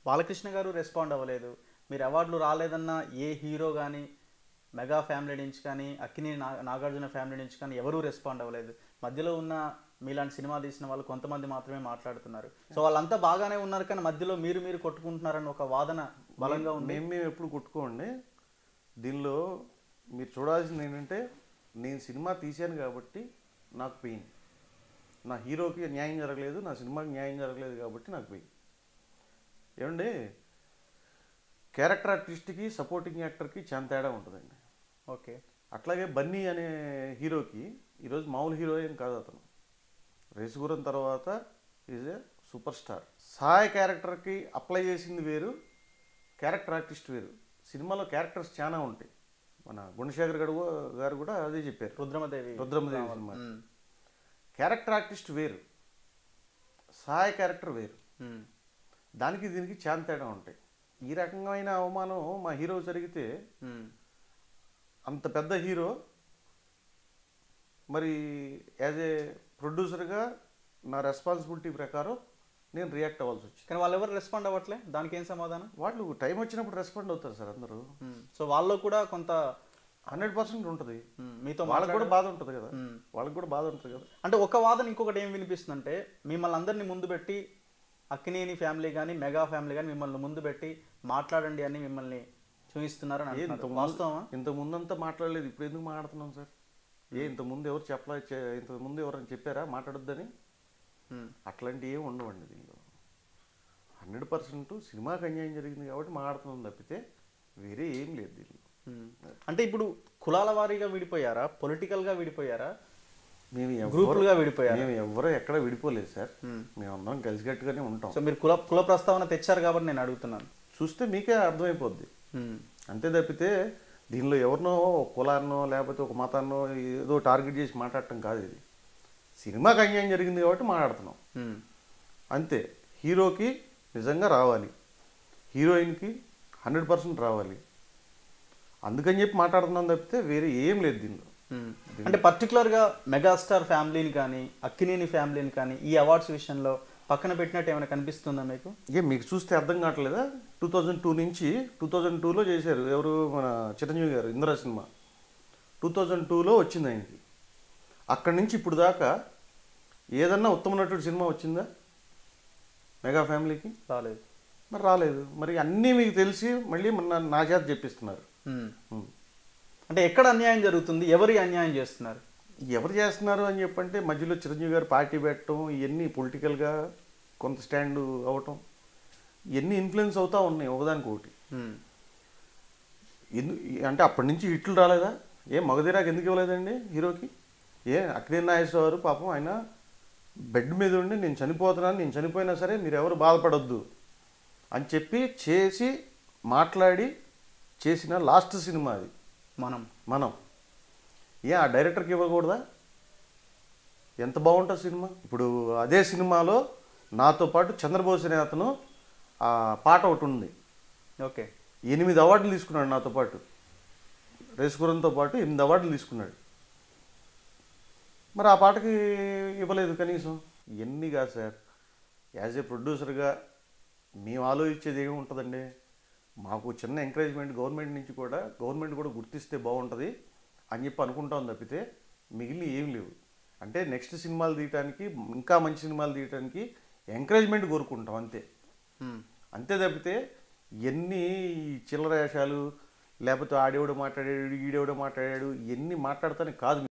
బాలకృష్ణ గారు రెస్పాండ్ అవ్వలేదు మీరు అవార్డులు రాలేదన్న ఏ హీరో కానీ మెగా ఫ్యామిలీ నుంచి కానీ అక్కిని నా నాగార్జున ఫ్యామిలీ నుంచి కానీ ఎవరూ రెస్పాండ్ అవ్వలేదు మధ్యలో ఉన్న మీలాంటి సినిమా తీసిన వాళ్ళు కొంతమంది మాత్రమే మాట్లాడుతున్నారు సో వాళ్ళంతా బాగానే ఉన్నారు కానీ మధ్యలో మీరు మీరు కొట్టుకుంటున్నారని ఒక వాదన బలంగా ఉంది మేము మేము ఎప్పుడు కొట్టుకోండి దీనిలో మీరు చూడాల్సింది ఏంటంటే నేను సినిమా తీశాను కాబట్టి నాకు పెయిన్ నా హీరోకి న్యాయం జరగలేదు నా సినిమాకి న్యాయం జరగలేదు కాబట్టి నాకు పెయిన్ ఏమండి క్యారెక్టర్ ఆర్టిస్ట్కి సపోర్టింగ్ యాక్టర్కి చాలా తేడా ఉంటుందండి ఓకే అట్లాగే బన్నీ అనే హీరోకి ఈరోజు మామూలు హీరో ఏం కాదు అతను రేసుగురం తర్వాత ఈజ్ ఏ సూపర్ స్టార్ సహాయ క్యారెక్టర్కి అప్లై చేసింది వేరు క్యారెక్టర్ ఆర్టిస్ట్ వేరు సినిమాలో క్యారెక్టర్స్ చాలా ఉంటాయి మన గుణశేఖర్ గడు గారు కూడా అదే చెప్పారు రుద్రమదేవి రుద్రమదేవి సినిమా మ్మ్. క్యారెక్టర్ ఆర్టిస్ట్ వేరు సహాయ క్యారెక్టర్ వేరు మ్మ్. దానికి దీనికి చాలా తేడా ఉంటాయి ఈ రకమైన అవమానం మా హీరో జరిగితే మ్మ్. అంత పెద్ద హీరో మరి యాజ్ ఏ ప్రొడ్యూసర్గా నా రెస్పాన్సిబిలిటీ ప్రకారం నేను రియాక్ట్ అవ్వాల్సి వచ్చింది కానీ వాళ్ళు ఎవరు రెస్పాండ్ అవ్వట్లే దానికి ఏం సమాధానం వాళ్ళు టైం వచ్చినప్పుడు రెస్పాండ్ అవుతారు సార్ అందరూ మ్మ్. సో వాళ్ళు కూడా కొంత హండ్రెడ్ పర్సెంట్ ఉంటుంది మ్మ్, మీతో వాళ్ళకి కూడా బాధ ఉంటుంది కదా మ్మ్. వాళ్ళకి కూడా బాధ ఉంటుంది కదా అంటే ఒక వాదన ఇంకొకటి ఏం వినిపిస్తుందంటే మిమ్మల్ని అందరినీ ముందు పెట్టి అక్కినేని ఫ్యామిలీ కానీ మెగా ఫ్యామిలీ కానీ మిమ్మల్ని ముందు పెట్టి మాట్లాడండి అని మిమ్మల్ని చూపిస్తున్నారని ఏ ఇంత అంటున్నారు వాస్తవమా ఇంత ముందంతా మాట్లాడలేదు ఇప్పుడు ఎందుకు మాట్లాడుతున్నాం సార్ ఏ ఇంత ముందు ఎవరు చెప్పలే చె- ఇంత ముందు ఎవరైనా చెప్పారా మాట్లాడొద్దని మ్మ్. అట్లాంటివి ఏమి ఉండవండి దీనిలో హండ్రెడ్ పర్సెంట్ సినిమాకి అన్యాయం జరిగింది కాబట్టి మాట్లాడుతున్నాం తప్పితే వేరే ఏం లేదు దీనిలో మ్మ్. అంటే ఇప్పుడు కులాల వారీగా విడిపోయారా పొలిటికల్ గా విడిపోయారా మేము ఎవ్వరు- గ్రూపులుగా విడిపోయారా మేము ఎవరు ఎక్కడ విడిపోలేదు సార్ మ్మ్. మేమందరం కలిసికట్టుగానే ఉంటాం సో మీరు కుల కుల ప్రస్తావన తెచ్చారు కాబట్టి నేను అడుగుతున్నాను చూస్తే మీకే అర్థమైపోద్ది మ్మ్. అంతే తప్పితే దీనిలో ఎవరినో ఒక కులాన్నో లేకపోతే ఒక మతాన్నో ఏదో టార్గెట్ చేసి మాట్లాడటం కాదు ఇది సినిమాకి అన్యాయం జరిగింది కాబట్టి మాట్లాడుతున్నాం మ్మ్. అంతే హీరోకి నిజంగా రావాలి హీరోయిన్కి హండ్రెడ్ పర్సెంట్ రావాలి అందుకని చెప్పి మాట్లాడుతున్నాం తప్పితే వేరే ఏం లేదు దీనిలో మ్మ్. అంటే పర్టికులర్ గా మెగాస్టార్ ఫ్యామిలీని కానీ అక్కినేని ఫ్యామిలీని కానీ ఈ అవార్డ్స్ విషయంలో పక్కన పెట్టినట్టు ఏమైనా కనిపిస్తుందా మీకు ఏ మీకు చూస్తే అర్థం కావట్లేదా టూ థౌజండ్ టూ నుంచి టూ థౌజండ్ టూలో చేశారు ఎవరు మన చిరంజీవి గారు ఇందిరా సినిమా టూ థౌజండ్ టూలో వచ్చింది ఆయనకి అక్కడి నుంచి ఇప్పుడు దాకా ఏదన్నా ఉత్తమ నటుడు సినిమా వచ్చిందా మెగా ఫ్యామిలీకి రాలేదు మరి రాలేదు మరి అన్నీ మీకు తెలిసి మళ్ళీ మన నా చేత చెప్పిస్తున్నారు మ్మ్. ఉం. అంటే ఎక్కడ అన్యాయం జరుగుతుంది ఎవరి అన్యాయం చేస్తున్నారు ఎవరు చేస్తున్నారు అని చెప్పంటే మధ్యలో చిరంజీవి గారు పార్టీ పెట్టడం ఇవన్నీ పొలిటికల్గా కొంత స్టాండ్ అవ్వటం ఇవన్నీ ఇన్ఫ్లుయెన్స్ అవుతా ఉన్నాయి ఒకదానికి ఒకటి మ్మ్. ఎందు అంటే అప్పటి నుంచి హిట్లు రాలేదా ఏ మగధీరాకి ఎందుకు ఇవ్వలేదండి హీరోకి ఏ అక్కినే నాగేశ్వరరావు పాపం ఆయన బెడ్ మీద ఉండి నేను చనిపోతున్నాను నేను చనిపోయినా సరే మీరు ఎవరు బాధపడొద్దు అని చెప్పి చేసి మాట్లాడి చేసిన లాస్ట్ సినిమా అది మనం మనం ఏ ఆ డైరెక్టర్కి ఇవ్వకూడదా ఎంత బాగుంటుంది సినిమా ఇప్పుడు అదే సినిమాలో నాతో పాటు చంద్రబోస్ అనే అతను ఆ పాట ఒకటి ఉంది ఓకే ఎనిమిది అవార్డులు తీసుకున్నాడు నాతో పాటు రేసుగురంతో పాటు ఎనిమిది అవార్డులు తీసుకున్నాడు మరి ఆ పాటకి ఇవ్వలేదు కనీసం ఇవన్నీ కాదు సార్ యాజ్ ఏ ప్రొడ్యూసర్గా మేము ఆలోచించేది ఏమి ఉంటుందండి మాకు చిన్న ఎంకరేజ్మెంట్ గవర్నమెంట్ నుంచి కూడా గవర్నమెంట్ కూడా గుర్తిస్తే బాగుంటుంది అని చెప్పి అనుకుంటాం తప్పితే మిగిలిన ఏం లేవు అంటే నెక్స్ట్ సినిమాలు తీయటానికి ఇంకా మంచి సినిమాలు తీయటానికి ఎంకరేజ్మెంట్ కోరుకుంటాం అంతే మ్మ్. అంతే తప్పితే ఎన్ని చిల్లర వేషాలు లేకపోతే ఆడేవాడు మాట్లాడాడు ఈడేవాడు మాట్లాడాడు ఇవన్నీ మాట్లాడతానికి కాదు